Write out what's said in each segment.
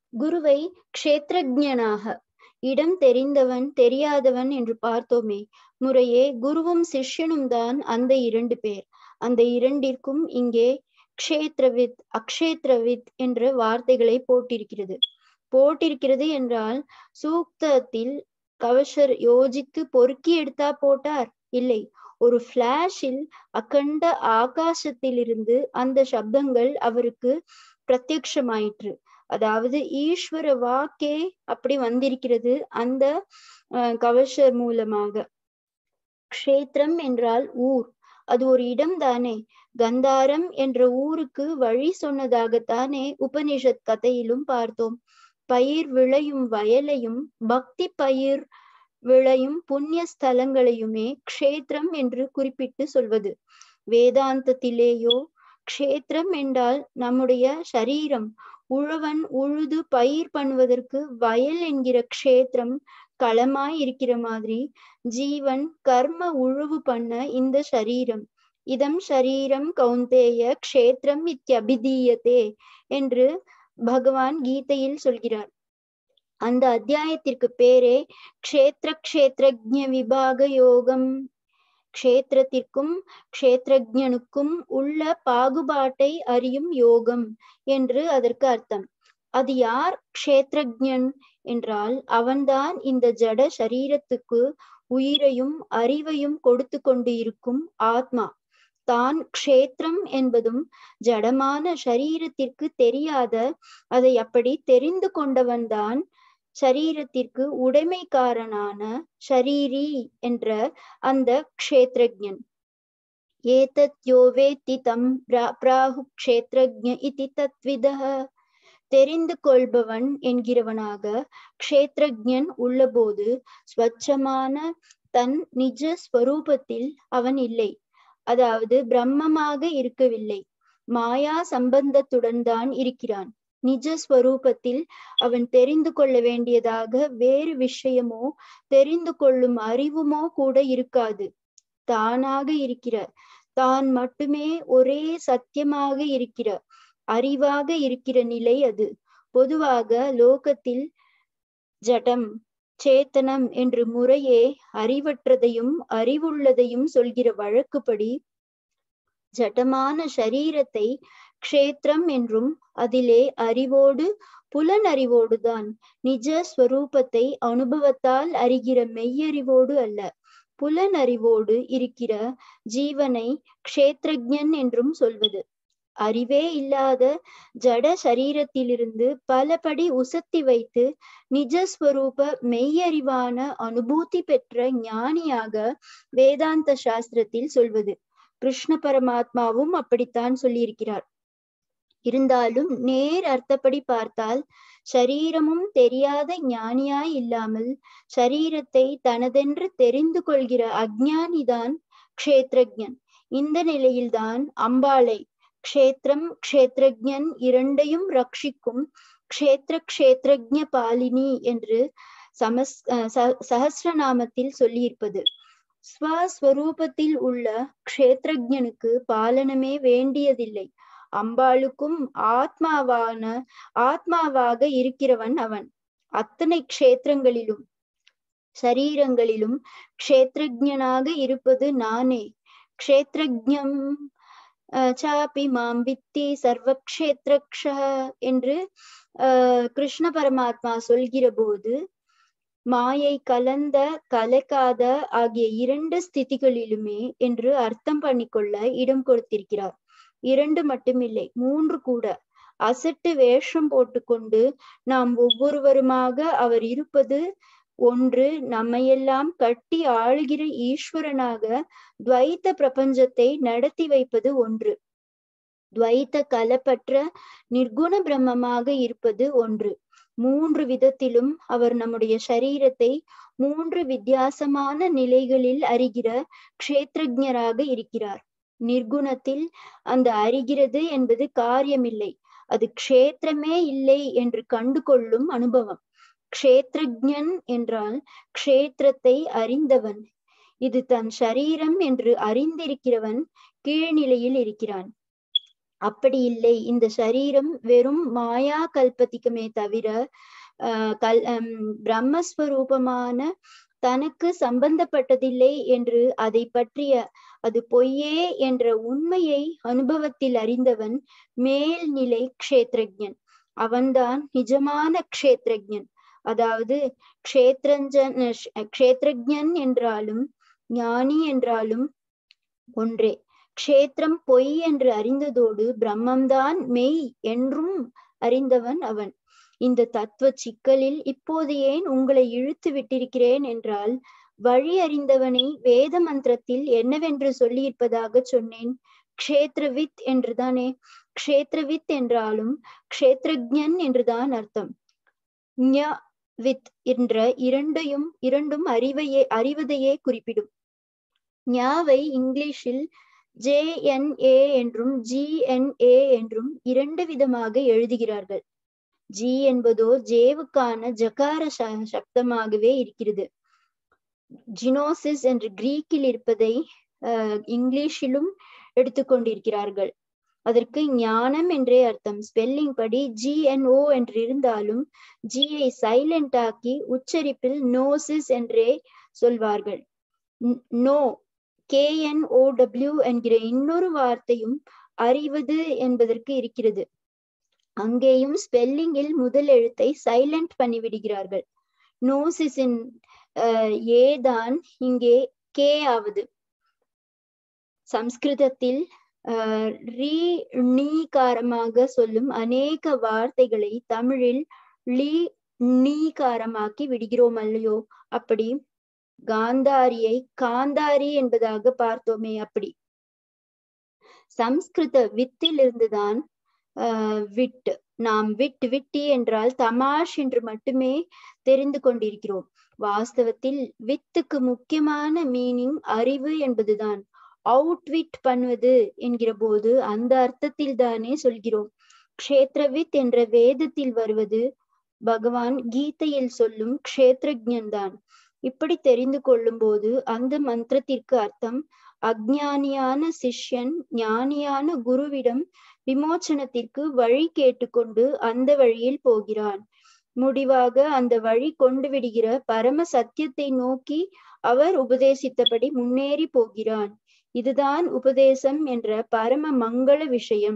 குருவை க்ஷேத்ரஜனாக இடம் தெரிந்தவன் தெரியாதவன் என்று பார்த்தோமே முறையே குருவும் சிஷ்யனும் தான் அந்த இரண்டு பேர் அந்த இரண்டிற்கும் இங்கே க்ஷேத்ரவித் அக்ஷேத்ரவித் என்ற வார்த்தைகளை போட்டிருக்கிறது போட்டிருக்கிறது என்றால் சூக்தத்தில் கவசர் யோசித்து பொறுக்கி எடுத்தா போட்டார் இல்லை ஒரு பிளாஷில் அகண்ட ஆகாசத்திலிருந்து அந்த சப்தங்கள் அவருக்கு பிரத்யக்ஷமாயிற்று அதாவது ஈஸ்வர வாக்கே அப்படி வந்திருக்கிறது அந்த கவசர் மூலமாக க்ஷேத்திரம் என்றால் ஊர் அது ஒரு இடம் தானே கந்தாரம் என்ற ஊருக்கு வழி சொன்னதாகத்தானே உபனிஷத் கதையிலும் பார்த்தோம் பயிர் விளையும் வயலையும் பக்தி பயிர் விளையும் புண்ணிய ஸ்தலங்களையுமே க்ஷேத்திரம் என்று குறிப்பிட்டு சொல்வது வேதாந்தத்திலேயோ க்ஷேத்திரம் என்றால் நம்முடைய சரீரம் உழவன் உழுது பயிர் பண்ணுவதற்கு வயல் என்கிற க்ஷேத்திரம் களமாய் இருக்கிற மாதிரி ஜீவன் கர்ம உழவு பண்ண இந்த சரீரம் இதம் சரீரம் கௌந்தேய க்ஷேத்திரம் இத்தியபிதீயத்தே என்று பகவான் கீதையில் சொல்கிறார் அந்த அத்தியாயத்திற்கு பேரே க்ஷேத்திர க்ஷேத்ரஜ விபாக யோகம் க்ஷேத்திரத்திற்கும் க்ஷேத்ரஜனுக்கும் உள்ள பாகுபாட்டை அறியும் யோகம் என்று அதற்கு அர்த்தம் அது யார் க்ஷேத்ரஜன் என்றால் அவன்தான் இந்த ஜட சரீரத்துக்கு உயிரையும் அறிவையும் கொடுத்து கொண்டு இருக்கும் ஆத்மா தான் க்ஷேத்திரம் என்பதும் ஜடமான சரீரத்திற்கு தெரியாத அதை அப்படி தெரிந்து கொண்டவன்தான் சரீரத்திற்கு உடைமைக்காரனான ஷரீரி என்ற அந்த க்ஷேத்ரஜன் ஏதத் யோவேத்தி தம் பிராகு க்ஷேத்ரஜ இதி தத்விதः தெரிந்து கொள்பவன் என்கிறவனாக க்ஷேத்ரஜன் உள்ளபோது ஸ்வச்சமான தன் நிஜ ஸ்வரூபத்தில் அவன் இல்லை அதாவது பிரம்மமாக இருக்கவில்லை மாயா சம்பந்தத்துடன் தான் இருக்கிறான் நிஜ ஸ்வரூபத்தில் அவன் தெரிந்து கொள்ள வேண்டியதாக வேறு விஷயமோ தெரிந்து கொள்ளும் அறிவுமோ கூட இருக்காது தானாக இருக்கிற தான் மட்டுமே ஒரே சத்தியமாக இருக்கிற அறிவாக இருக்கிற நிலை அது பொதுவாக லோகத்தில் ஜடம் சேத்தனம் என்று முறையே அறிவற்றதையும் அறிவுள்ளதையும் சொல்கிற வழக்குப்படி ஜடமான சரீரத்தை க்ஷேத்திரம் என்றும் அதிலே அறிவோடு புலனறிவோடுதான் நிஜ ஸ்வரூபத்தை அனுபவத்தால் அறிகிற மெய்யறிவோடு அல்ல புலனறிவோடு இருக்கிற ஜீவனை க்ஷேத்ரஜன் என்றும் சொல்வது அறிவே இல்லாத ஜட சரீரத்திலிருந்து பலபடி உசத்தி வைத்து நிஜஸ்வரூப மெய்யறிவான அனுபூதி பெற்ற ஞானியாக வேதாந்த சாஸ்திரத்தில் சொல்வது கிருஷ்ண பரமாத்மாவும் அப்படித்தான் சொல்லியிருக்கிறார் இருந்தாலும் நேர் அர்த்தப்படி பார்த்தால் சரீரமும் தெரியாத ஞானியாய் இல்லாமல் சரீரத்தை தனதென்று தெரிந்து கொள்கிற அஜ்ஞானிதான் க்ஷேத்ரஜன் இந்த நிலையில்தான் அம்பாளை க்ஷேத்திரம் க்ஷேத்ரஜன் இரண்டையும் ரட்சிக்கும் க்ஷேத்திர க்ஷேத்ரஜ பாலினி என்று சமஸ் சஹசிரநாமத்தில் சொல்லியிருப்பது ஸ்வஸ்வரூபத்தில் உள்ள க்ஷேத்ரஜனுக்கு பாலனமே வேண்டியதில்லை அம்பாளுக்கும் ஆத்மாவான ஆத்மாவாக இருக்கிறவன் அவன் அத்தனை க்ஷேத்திரங்களிலும் சரீரங்களிலும் க்ஷேத்ரஜனாக இருப்பது நானே க்ஷேத்ரஜம் சாப்பி மாம் வித்தி சர்வக்ஷேத்ரக்ஷ என்று அஹ் கிருஷ்ண பரமாத்மா சொல்கிற போது மாயை கலந்த கலக்காத ஆகிய இரண்டு ஸ்திதிகளிலுமே என்று அர்த்தம் பண்ணிக்கொள்ள இடம் கொடுத்திருக்கிறார் இரண்டு மட்டுமில்லை மூன்று கூட அசட்டு வேஷம் போட்டுக்கொண்டு நாம் ஒவ்வொருவருமாக அவர் இருப்பது ஒன்று நம்மையெல்லாம் கட்டி ஆளுகிற ஈஸ்வரனாக துவைத்த பிரபஞ்சத்தை நடத்தி வைப்பது ஒன்று துவைத்த கலப்பற்ற நிர்குண பிரம்மமாக இருப்பது ஒன்று மூன்று விதத்திலும் அவர் நம்முடைய சரீரத்தை மூன்று வித்தியாசமான நிலைகளில் அறிகிற க்ஷேத்ரஜராக இருக்கிறார் நிர்குணத்தில் அந்த அறிகிறது என்பது காரியமில்லை அது க்ஷேத்திரமே இல்லை என்று கண்டு கொள்ளும் அனுபவம் க்ஷேத்ரஜன் என்றால் க்ஷேத்திரத்தை அறிந்தவன் இது தன் சரீரம் என்று அறிந்திருக்கிறவன் கீழ்நிலையில் இருக்கிறான் அப்படி இல்லை இந்த சரீரம் வெறும் மாயா கல்பத்திக்குமே தவிர ஆஹ் கல் பிரம்மஸ்வரூபமான தனக்கு சம்பந்தப்பட்டதில்லை என்று அதை பற்றிய அது பொய்யே என்ற உண்மையை அனுபவத்தில் அறிந்தவன் மேல்நிலை க்ஷேத்ரஜன் அவன்தான் நிஜமான க்ஷேத்ரஜன் அதாவது க்ஷேத்ரஞ்சன் க்ஷேத்ரஜன் என்றாலும் ஞானி என்றாலும் ஒன்றே க்ஷேத்திரம் பொய் என்று அறிந்ததோடு பிரம்மம்தான் மெய் என்றும் அறிந்தவன் அவன் இந்த தத்துவ சிக்கலில் இப்போது ஏன் உங்களை இழுத்து விட்டிருக்கிறேன் என்றால் வழி அறிந்தவனை வேத மந்திரத்தில் என்னவென்று சொல்லியிருப்பதாக சொன்னேன் க்ஷேத்ரவித் என்றுதானே க்ஷேத்ரவித் என்றாலும் க்ஷேத்ரஜன் என்றுதான் அர்த்தம் வித் என்ற இரண்டையும் இரண்டும் அறிவையே அறிவதையே குறிப்பிடும் ஞாவை இங்கிலீஷில் ஜே என் ஏ என்றும் ஜி என் ஏ என்றும் இரண்டு விதமாக எழுதுகிறார்கள் ஜி என்பதோ ஜேவுக்கான ஜகார சப்தமாகவே இருக்கிறது ஜினோசிஸ் என்று கிரீக்கில் இருப்பதை அஹ் இங்கிலீஷிலும் எடுத்துக்கொண்டிருக்கிறார்கள் அதற்கு ஞானம் என்றே அர்த்தம் ஸ்பெல்லிங் படி ஜிஎன்ஓ என்று இருந்தாலும் ஜியை சைலண்ட் ஆக்கி உச்சரிப்பில் நோசிஸ் என்றே சொல்வார்கள் நோ கேஎன்ஓடபிள்யூ என்கிற இன்னொரு வார்த்தையும் அறிவது என்பதற்கு இருக்கிறது அங்கேயும் ஸ்பெல்லிங்கில் முதல் எழுத்தை சைலண்ட் பண்ணிவிடுகிறார்கள் நோசிஸின் ஏதான் இங்கே கே ஆவது சம்ஸ்கிருதத்தில் ரீ நீகாரமாக சொல்லும் அநேக வார்த்தைகளை தமிழில் லீ நீகாரமாக்கி விடுகிறோம் அல்லையோ அப்படி காந்தாரியை காந்தாரி என்பதாக பார்த்தோமே அப்படி சம்ஸ்கிருத வித்தில் இருந்துதான் ஆஹ் விட் நாம் விட் விட்டி என்றால் தமாஷ் என்று மட்டுமே தெரிந்து கொண்டிருக்கிறோம் வாஸ்தவத்தில் வித்துக்கு முக்கியமான மீனிங் அறிவு என்பதுதான் அவுட்விட் பண்ணுவது என்கிற போது அந்த அர்த்தத்தில் தானே சொல்கிறோம் க்ஷேத்ரவித் என்ற வேதத்தில் வருவது பகவான் கீதையில் சொல்லும் க்ஷேத்ரஜன் தான் இப்படி தெரிந்து கொள்ளும் போது அந்த மந்திரத்திற்கு அர்த்தம் அஜ்ஞானியான சிஷ்யன் ஞானியான குருவிடம் விமோச்சனத்திற்கு வழி கேட்டுக்கொண்டு அந்த வழியில் போகிறான் முடிவாக அந்த வழி கொண்டு விடுகிற பரம சத்தியத்தை நோக்கி அவர் உபதேசித்தபடி முன்னேறி போகிறான் இதுதான் உபதேசம் என்ற பரம மங்கள விஷயம்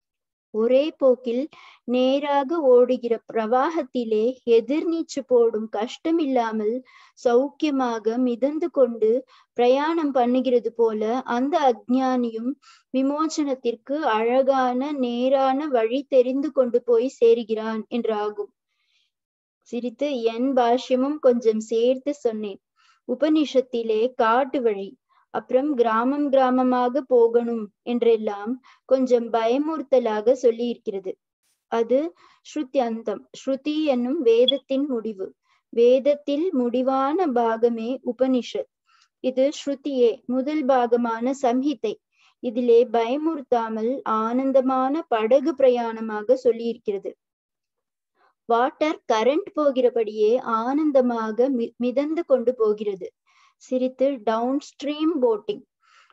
ஒரே போக்கில் நேராக ஓடுகிற பிரவாகத்திலே எதிர்நீச்சு போடும் கஷ்டம் இல்லாமல் சௌக்கியமாக மிதந்து கொண்டு பிரயாணம் பண்ணுகிறது போல அந்த அஜ்ஞானியும் விமோச்சனத்திற்கு அழகான நேரான வழி தெரிந்து கொண்டு போய் சேருகிறான் என்றாகும் சிரித்து என் பாஷ்யமும் கொஞ்சம் சேர்த்து சொன்னேன் உபனிஷத்திலே காட்டு வழி அப்புறம் கிராமம் கிராமமாக போகணும் என்றெல்லாம் கொஞ்சம் பயமுறுத்தலாக சொல்லி இருக்கிறது அது ஸ்ருத்தியந்தம் ஸ்ருதி என்னும் வேதத்தின் முடிவு வேதத்தில் முடிவான பாகமே உபனிஷத் இது ஸ்ருதியே முதல் பாகமான சம்ஹிதை இதிலே பயமுறுத்தாமல் ஆனந்தமான படகு பிரயாணமாக சொல்லியிருக்கிறது வாட்டர் கரண்ட் போகிறபடியே ஆனந்தமாக மிதந்து கொண்டு போகிறது சிரித்து டவுன் ஸ்ட்ரீம் போட்டிங்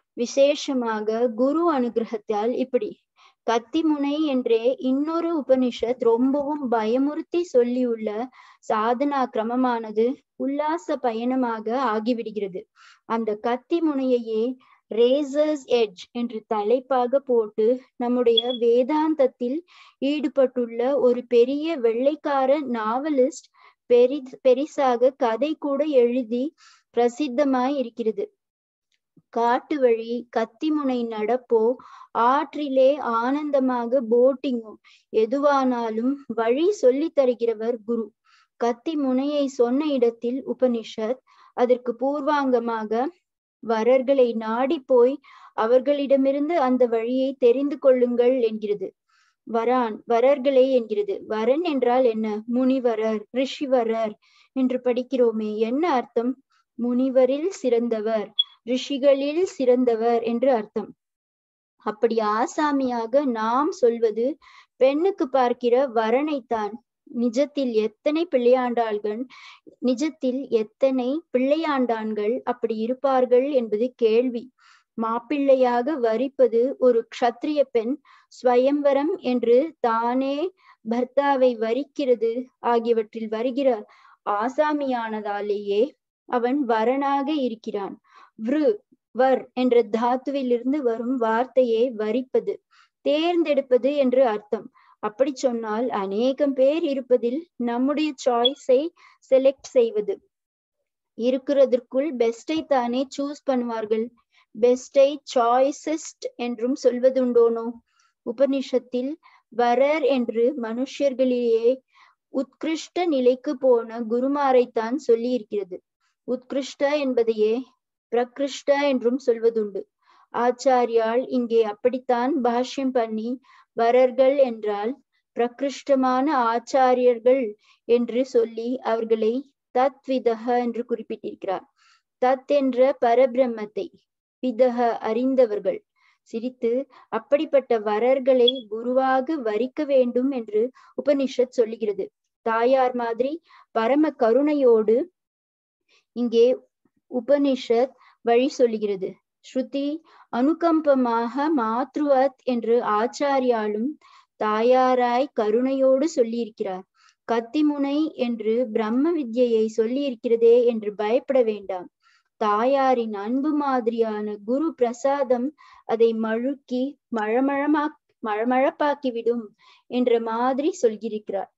விசேஷமாக குரு அனுகிரகத்தால் இப்படி கத்திமுனை என்றே இன்னொரு உபனிஷத் ரொம்பவும் பயமுறுத்தி சொல்லியுள்ள சாதனா கிரமமானது உல்லாச பயணமாக ஆகிவிடுகிறது அந்த கத்தி முனையையே ரேசர்ஸ் எட்ஜ் என்று தலைப்பாக போட்டு நம்முடைய வேதாந்தத்தில் ஈடுபட்டுள்ள ஒரு பெரிய வெள்ளைக்கார நாவலிஸ்ட் பெரி பெரிசாக கதை கூட எழுதி பிரசித்தமாய் இருக்கிறது காட்டு வழி கத்திமுனை நடப்போ ஆற்றிலே ஆனந்தமாக போட்டிங்கோ எதுவானாலும் வழி சொல்லி தருகிறவர் குரு கத்தி முனையை சொன்ன இடத்தில் உபனிஷத் அதற்கு பூர்வாங்கமாக வரர்களை நாடி போய் அவர்களிடமிருந்து அந்த வழியை தெரிந்து கொள்ளுங்கள் என்கிறது வரான் வரர்களே என்கிறது வரன் என்றால் என்ன முனிவரர் ரிஷிவரர் என்று படிக்கிறோமே என்ன அர்த்தம் முனிவரில் சிறந்தவர் ரிஷிகளில் சிறந்தவர் என்று அர்த்தம் அப்படி ஆசாமியாக நாம் சொல்வது பெண்ணுக்கு பார்க்கிற வரனைத்தான் நிஜத்தில் எத்தனை பிள்ளையாண்டாள்கள் நிஜத்தில் எத்தனை பிள்ளையாண்டான்கள் அப்படி இருப்பார்கள் என்பது கேள்வி மாப்பிள்ளையாக வரிப்பது ஒரு க்ஷத்ரிய பெண் ஸ்வயம்வரம் என்று தானே பர்த்தாவை வரிக்கிறது ஆகியவற்றில் வருகிற ஆசாமியானதாலேயே அவன் வரனாக இருக்கிறான் விரு வர் என்ற தாத்துவிலிருந்து வரும் வார்த்தையே வரிப்பது தேர்ந்தெடுப்பது என்று அர்த்தம் அப்படி சொன்னால் அநேகம் பேர் இருப்பதில் நம்முடைய சாய்ஸை செலக்ட் செய்வது இருக்கிறதற்குள் பெஸ்டை தானே சூஸ் பண்ணுவார்கள் பெஸ்டை சாய்ஸிஸ்ட் என்றும் சொல்வதுண்டோனோ உபனிஷத்தில் வரர் என்று மனுஷர்களிலேயே உத்கிருஷ்ட நிலைக்கு போன குருமாரைத்தான் சொல்லி இருக்கிறது உத்கிருஷ்ட என்பதையே பிரகிருஷ்ட என்றும் சொல்வதுண்டு ஆச்சாரியால் இங்கே அப்படித்தான் பாஷ்யம் பண்ணி வரர்கள் என்றால் பிரகிருஷ்டமான ஆச்சாரியர்கள் என்று சொல்லி அவர்களை தத் விதக என்று குறிப்பிட்டிருக்கிறார் தத் என்ற பரபிரம்மத்தை விதக அறிந்தவர்கள் சிரித்து அப்படிப்பட்ட வரர்களை குருவாக வரிக்க வேண்டும் என்று உபனிஷத் சொல்லுகிறது தாயார் மாதிரி பரம கருணையோடு இங்கே உபனிஷத் வழி சொல்லுகிறது ஸ்ருதி அனுகம்பமாக மாத்ருவத் என்று ஆச்சாரியாலும் தாயாராய் கருணையோடு சொல்லியிருக்கிறார் கத்திமுனை என்று பிரம்ம வித்யை சொல்லி இருக்கிறதே என்று பயப்பட வேண்டாம் தாயாரின் அன்பு மாதிரியான குரு பிரசாதம் அதை மழுக்கி மழமழமா மழமழப்பாக்கிவிடும் என்ற மாதிரி சொல்கிறார்